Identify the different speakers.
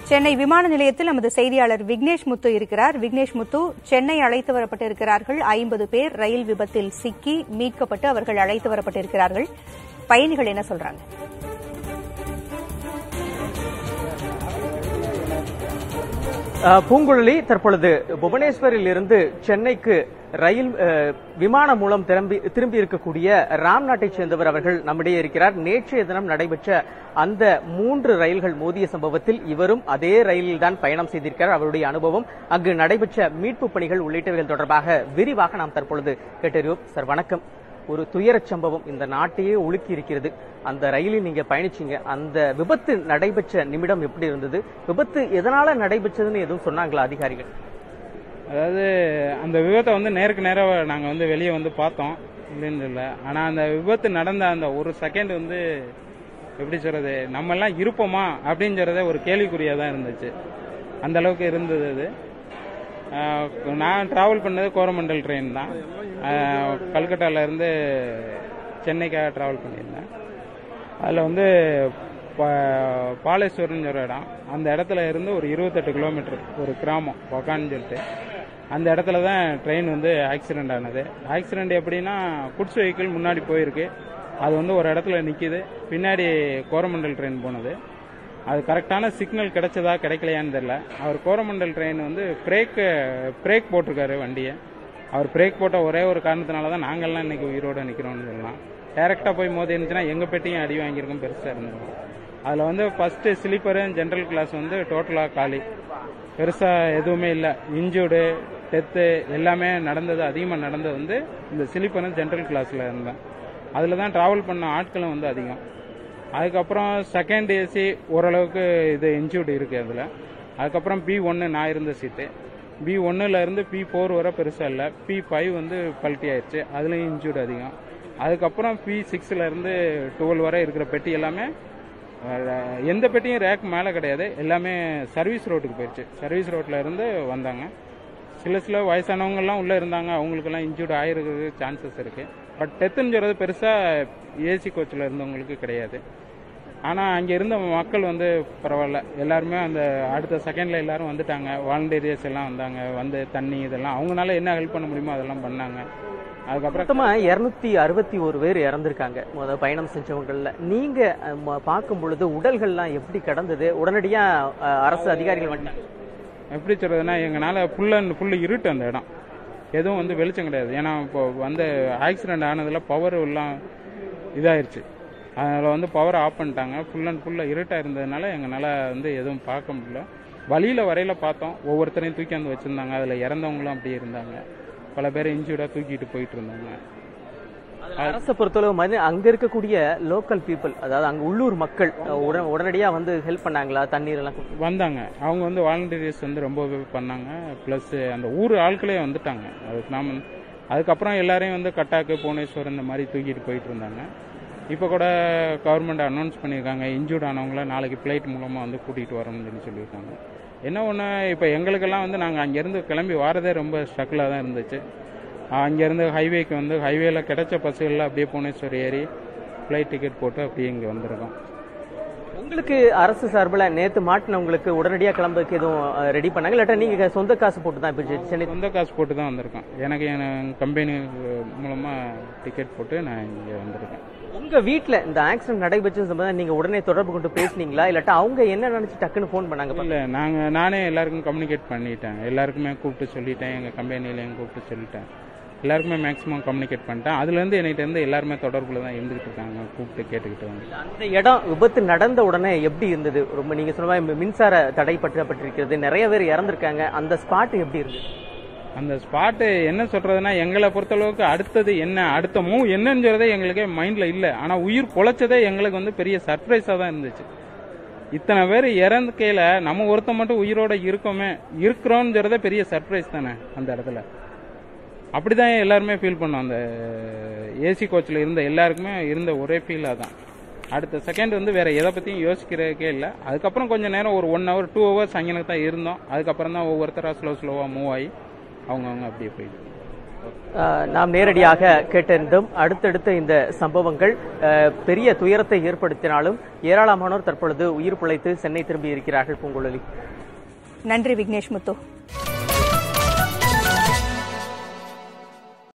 Speaker 1: சென்னை விமான நிலையத்தில் நமது செய்தியாளர் விக்னேஷ் முத்து இருக்கிறார் விக்னேஷ் முத்து சென்னை அழைத்து வரப்பட்டிருக்கிறார்கள் ஐம்பது பேர் ரயில் விபத்தில் சிக்கி மீட்கப்பட்டு அவர்கள் அழைத்து வரப்பட்டிருக்கிறார்கள் பயணிகள் என்ன சொல்றாங்க
Speaker 2: அஹ், பூங்குழலி தற்பொழுது புவனேஸ்வரில் இருந்து சென்னைக்கு ரயில் அஹ், விமானம் மூலம் திரும்பி திரும்பி இருக்கக்கூடிய ராம் நாட்டைச் சேர்ந்தவர் அவர்கள் நம்மிடையே இருக்கிறார் நேற்றைய தினம் நடைபெற்ற அந்த மூன்று ரயில்கள் மோதிய சம்பவத்தில் இவரும் அதே ரயிலில் தான் பயணம் செய்திருக்கிறார் அவருடைய அனுபவம் அங்கு நடைபெற்ற மீட்பு பணிகள் உள்ளிட்டவைகள் தொடர்பாக விரிவாக நாம் தற்பொழுது கேட்டறிவோம் சார் வணக்கம் ஒரு துயரச் சம்பவம் இந்த நாட்டையே உலுக்கி இருக்கிறது அந்த ரயிலில் நீங்க பயணிச்சீங்க அந்த விபத்து நடைபெற்ற நிமிடம் எப்படி இருந்தது விபத்து எதனால நடைபெற்றதுன்னு எதுவும் சொன்னாங்களா அதிகாரிகள்
Speaker 3: அதாவது அந்த விபத்தை வந்து நேருக்கு நேராக நாங்கள் வந்து வெளியே வந்து பார்த்தோம் இல்லைன்னு இல்லை ஆனால் அந்த விபத்து நடந்த அந்த ஒரு செகண்ட் வந்து எப்படி சொல்றது நம்ம எல்லாம் இருப்போமா அப்படிங்கிறத ஒரு கேள்விக்குறியாக தான் இருந்துச்சு அந்த அளவுக்கு இருந்தது அது ஆஹ் நான் டிராவல் பண்ணது கோரமண்டல் ட்ரெயின் தான் ஆஹ் கல்கட்டால இருந்து சென்னைக்காக டிராவல் பண்ணியிருந்தேன் அதில் வந்து பா- பாலேஸ்வரம்னு ஒரு இடம் அந்த இடத்துல இருந்து ஒரு இருபத்தெட்டு கிலோமீட்டர் ஒரு கிராமம் பொக்கான்னு சொல்லிட்டு அந்த இடத்துல தான் ட்ரெயின் வந்து ஆக்சிடென்ட் ஆனது ஆக்சிடென்ட் எப்படின்னா குட்ஸ் வெஹிக்கிள் முன்னாடி போயிருக்கு அது வந்து ஒரு இடத்துல நிற்கிது பின்னாடி கோரமண்டல் ட்ரெயின் போனது அது கரெக்டான சிக்னல் கிடைச்சதா கிடைக்கலையான்னு தெரியல அவர் கோரமண்டல் ட்ரெயின் வந்து பிரேக் பிரேக் போட்டிருக்காரு வண்டியை அவர் பிரேக் போட்ட ஒரே ஒரு காரணத்தினால தான் நாங்கள்லாம் இன்னைக்கு உயிரோட நிற்கிறோம்னு சொல்லலாம் டைரெக்டாக போய் மோதி இருந்துச்சுன்னா எங்கள் பெட்டியும் அடி வாங்கியிருக்கும் பெருசாக இருந்தோம் அதில் வந்து ஃபர்ஸ்ட் ஸ்லீப்பரு ஜென்ரல் கிளாஸ் வந்து டோட்டலாக காலி பெருசாக எதுவுமே இல்லை இன்ஜூர்டு டெத்து எல்லாமே நடந்தது அதிகமாக நடந்தது வந்து இந்த ஸ்லீப்பரும் ஜென்ரல் கிளாஸில் இருந்தேன் அதில் தான் ட்ராவல் பண்ண ஆட்களும் வந்து அதிகம் அதுக்கப்புறம் செகண்ட் ஏசி ஓரளவுக்கு இது இன்ஜூர்டு இருக்குது அதில் அதுக்கப்புறம் பி ஒன்று நான் இருந்த சீட்டு பி ஒன்னுல இருந்து பி ஃபோர் வரை பெருசாக இல்லை பி ஃபைவ் வந்து பல்ட்டி ஆயிடுச்சு அதுலேயும் இன்ஜூர்டு அதிகம் அதுக்கப்புறம் பி சிக்ஸில் இருந்து டுவெல் வரை இருக்கிற பெட்டி எல்லாமே அஹ், எந்த பெட்டியும் ரேக் மேலே கிடையாது எல்லாமே சர்வீஸ் ரோட்டுக்கு போயிடுச்சு சர்வீஸ் ரோட்டில் இருந்து வந்தாங்க சில சில வயசானவங்கலாம் உள்ளே இருந்தாங்க அவங்களுக்கெல்லாம் இன்ஜூர்டு ஆயிருக்கிறது சான்சஸ் இருக்குது பட் டெத்துன்னு சொல்கிறது பெருசாக ஏசி கோச்சில் இருந்தவங்களுக்கு கிடையாது ஆனால் அங்கே இருந்த மக்கள் வந்து பரவாயில்ல எல்லாருமே அந்த அடுத்த செகண்டில் எல்லாரும் வந்துட்டாங்க வாலண்டியர்ஸ் எல்லாம் வந்தாங்க வந்து தண்ணி இதெல்லாம் அவங்களால என்ன ஹெல்ப் பண்ண முடியுமோ அதெல்லாம் பண்ணாங்க அதுக்கப்புறம்
Speaker 2: மொத்தமா இருநூத்தி அறுபத்தி ஒரு பேர் இறந்திருக்காங்க முத பயணம் செஞ்சவங்கள்ல நீங்க அஹ், ம- பார்க்கும் பொழுது உடல்கள்லாம் எப்படி கடந்தது உடனடியா அஹ், அரசு அதிகாரிகள் வந்துட்டாங்க
Speaker 3: எப்படி சொல்றதுன்னா எங்களால் ஃபுல் அண்ட் ஃபுல் இருட்டு அந்த இடம் எதுவும் வந்து வெளிச்சம் கிடையாது ஏன்னா இப்போ வந்து ஆக்சிடென்ட் ஆனதில் பவர் எல்லாம் இதாயிருச்சு அதில் வந்து பவர் ஆஃப் பண்ணிட்டாங்க ஃபுல் அண்ட் ஃபுல்லாக இருட்டாக இருந்ததுனால எங்களால் வந்து எதுவும் பார்க்க முடியல வழியில் வரையில பார்த்தோம் ஒவ்வொருத்தரையும் தூக்கி வந்து வச்சுருந்தாங்க அதில் இறந்தவங்களும் அப்படியே இருந்தாங்க பல பேர் இன்ஜூர்டாக தூக்கிட்டு போயிட்டு இருந்தாங்க
Speaker 2: அரசை பொறுத்தளவு மதி- அங்க இருக்கக்கூடிய லோக்கல் பீப்புள் அதாவது அங்க உள்ளூர் மக்கள் அஹ், உட- உடனடியா வந்து ஹெல்ப் பண்ணாங்களா தண்ணீர் எல்லாம் கொடுத்து-
Speaker 3: வந்தாங்க அவங்க வந்து வாலண்டியர்ஸ் வந்து ரொம்பவே பண்ணாங்க ப்ளஸ் அந்த ஊர் ஆட்களே வந்துட்டாங்க அதுக்கு நாம அதுக்கப்புறம் எல்லாரையும் வந்து கட்டாக்கு புவனேஸ்வர் இந்த மாதிரி தூக்கிட்டு போயிட்டு இருந்தாங்க இப்போ கூட கவர்மெண்ட் அனௌன்ஸ் பண்ணியிருக்காங்க இன்ஜூர்ட் ஆனவங்கள நாளைக்கு ஃப்ளைட் மூலமாக வந்து கூட்டிகிட்டு வரோம்னு சொல்லி சொல்லியிருக்காங்க என்ன ஒன்று இப்போ எங்களுக்கெல்லாம் வந்து நாங்கள் அங்கேருந்து கிளம்பி வரதே ரொம்ப ஸ்ட்ரகிளாக தான் இருந்துச்சு அங்கேருந்து ஹைவேக்கு வந்து ஹைவேல கிடைச்ச பஸ்ஸுகளில் அப்படியே புவனேஸ்வர் ஏறி ஃப்ளைட் டிக்கெட் போட்டு அப்படியே இங்கே வந்திருக்கோம்
Speaker 2: உங்களுக்கு அரசு சார்பில் நேத்து மாட்டினவங்களுக்கு உடனடியா கிளம்புறதுக்கு எதுவும் ரெடி பண்ணாங்க இல்லாட்டா நீங்க சொந்த காசு போட்டு தான் இப்போ சென்னை
Speaker 3: சொந்த காசு போட்டு தான் வந்திருக்கேன் எனக்கு என் கம்பெனி மூலமாக டிக்கெட் போட்டு நான் இங்கே வந்திருக்கேன்
Speaker 2: உங்க வீட்ல இந்த ஆக்சிடென்ட் நடைபெற்றது சம்பந்தம் நீங்க உடனே தொடர்பு கொண்டு பேசுனீங்களா இல்லாட்டா அவங்க என்ன நினைச்சு டக்குன்னு ஃபோன் பண்ணாங்க
Speaker 3: இல்லை நாங்கள் நானே எல்லாருக்கும் கம்யூனிகேட் பண்ணிட்டேன் எல்லாருக்குமே கூப்பிட்டு சொல்லிட்டேன் எங்கள் கம்பெனிலையும் கூப்பிட்டு சொல்லிட்டேன் எல்லாருக்குமே மேக்ஸிமம் கம்யூனிகேட் பண்ணிட்டேன் அதுலேருந்து என்கிட்ட இருந்து எல்லாருமே தொடர்பில் தான் இருந்துகிட்டு இருக்காங்க கூப்பிட்டு கேட்டுக்கிட்டு வந்து
Speaker 2: அந்த இடம் விபத்து நடந்த உடனே எப்படி இருந்தது ரொம்ப நீங்க சொன்ன மாதிரி மின்சார தடை பற்றப்பட்டிருக்கிறது நிறைய பேர் இறந்திருக்காங்க அந்த ஸ்பாட் எப்படி இருந்தது
Speaker 3: அந்த ஸ்பாட்டு என்ன சொல்றதுன்னா எங்களை பொறுத்தளவுக்கு அடுத்தது என்ன அடுத்த மூவ் என்னங்கிறதே எங்களுக்கே மைண்ட்ல இல்லை ஆனா உயிர் பொழைச்சதே எங்களுக்கு வந்து பெரிய சர்ப்ரைஸா தான் இருந்துச்சு இத்தனை பேர் இறந்துக்கையில நம்ம ஒருத்தன் மட்டும் உயிரோட இருக்கோமே இருக்கிறோங்கிறதே பெரிய சர்ப்ரைஸ் தானே அந்த இடத்துல அப்படிதான் எல்லாருமே ஃபீல் பண்ணோம் அந்த ஏசி கோச்சில் இருந்த எல்லாருக்குமே இருந்த ஒரே ஃபீல் அதான் அடுத்த செகண்ட் வந்து வேற எதை பத்தியும் யோசிக்கிறதுக்கே இல்லை அதுக்கப்புறம் கொஞ்ச நேரம் ஒரு ஒன் ஹவர் டூ ஹவர்ஸ் அங்கே தான் இருந்தோம் அதுக்கப்புறம் தான் ஒவ்வொருத்தரா ஸ்லோ ஸ்லோவா மூவ் ஆகி அவங்கவுங்க அப்படியே போயிட்டு
Speaker 2: அஹ், நாம் நேரடியாக கேட்டறிந்தோம் அடுத்தடுத்த இந்த சம்பவங்கள் அஹ், பெரிய துயரத்தை ஏற்படுத்தினாலும் ஏராளமானோர் தற்பொழுது உயிர் பிழைத்து சென்னை திரும்பி இருக்கிறார்கள் பூங்குழலி
Speaker 1: நன்றி விக்னேஷ் முத்து